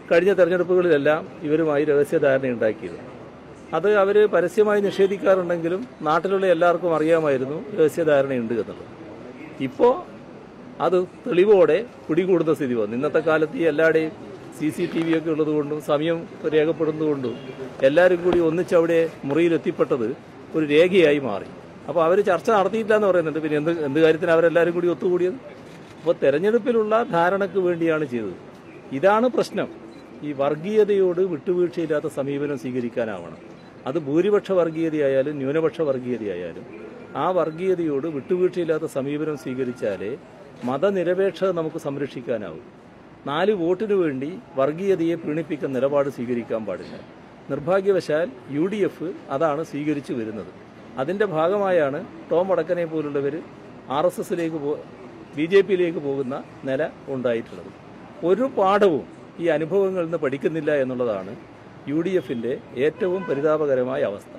കഴിഞ്ഞ തെരഞ്ഞെടുപ്പുകളിലെല്ലാം ഇവരുമായി രഹസ്യധാരണ ഉണ്ടാക്കിയത് അത് അവർ പരസ്യമായി നിഷേധിക്കാറുണ്ടെങ്കിലും നാട്ടിലുള്ള എല്ലാവർക്കും അറിയാമായിരുന്നു രഹസ്യധാരണയുണ്ട് എന്നുള്ളത് ഇപ്പോൾ അത് തെളിവോടെ പിടികൂടുന്ന സ്ഥിതി വന്നു ഇന്നത്തെ കാലത്ത് ഈ എല്ലാവരുടെയും സി സി ടി വി ഒക്കെ ഉള്ളതുകൊണ്ടും സമയം രേഖപ്പെടുന്നതുകൊണ്ടും എല്ലാവരും കൂടി ഒന്നിച്ച് അവിടെ മുറിയിൽ എത്തിപ്പെട്ടത് ഒരു രേഖയായി മാറി അപ്പോൾ അവർ ചർച്ച നടത്തിയില്ല എന്ന് പറയുന്നുണ്ട് പിന്നെ എന്ത് എന്ത് കാര്യത്തിന് അവരെല്ലാവരും കൂടി ഒത്തുകൂടിയത് അപ്പോൾ തെരഞ്ഞെടുപ്പിലുള്ള ധാരണയ്ക്ക് വേണ്ടിയാണ് ചെയ്തത് ഇതാണ് പ്രശ്നം ഈ വർഗീയതയോട് വിട്ടുവീഴ്ചയില്ലാത്ത സമീപനം സ്വീകരിക്കാനാവണം അത് ഭൂരിപക്ഷ വർഗീയതയായാലും ന്യൂനപക്ഷ വർഗീയതയായാലും ആ വർഗീയതയോട് വിട്ടുവീഴ്ചയില്ലാത്ത സമീപനം സ്വീകരിച്ചാലേ മതനിരപേക്ഷത നമുക്ക് സംരക്ഷിക്കാനാവും നാല് വോട്ടിനു വേണ്ടി വർഗീയതയെ പ്രീണിപ്പിക്കുന്ന നിലപാട് സ്വീകരിക്കാൻ പാടില്ല നിർഭാഗ്യവശാൽ യു ഡി എഫ് അതാണ് സ്വീകരിച്ചു വരുന്നത് അതിന്റെ ഭാഗമായാണ് ടോം വടക്കനെ പോലുള്ളവർ ആർ എസ് എസിലേക്ക് പോ ബി ജെ പിയിലേക്ക് പോകുന്ന നില ഉണ്ടായിട്ടുള്ളത് ഒരു പാഠവും ഈ അനുഭവങ്ങളിൽ നിന്ന് പഠിക്കുന്നില്ല എന്നുള്ളതാണ് യു ഡി എഫിന്റെ ഏറ്റവും പരിതാപകരമായ അവസ്ഥ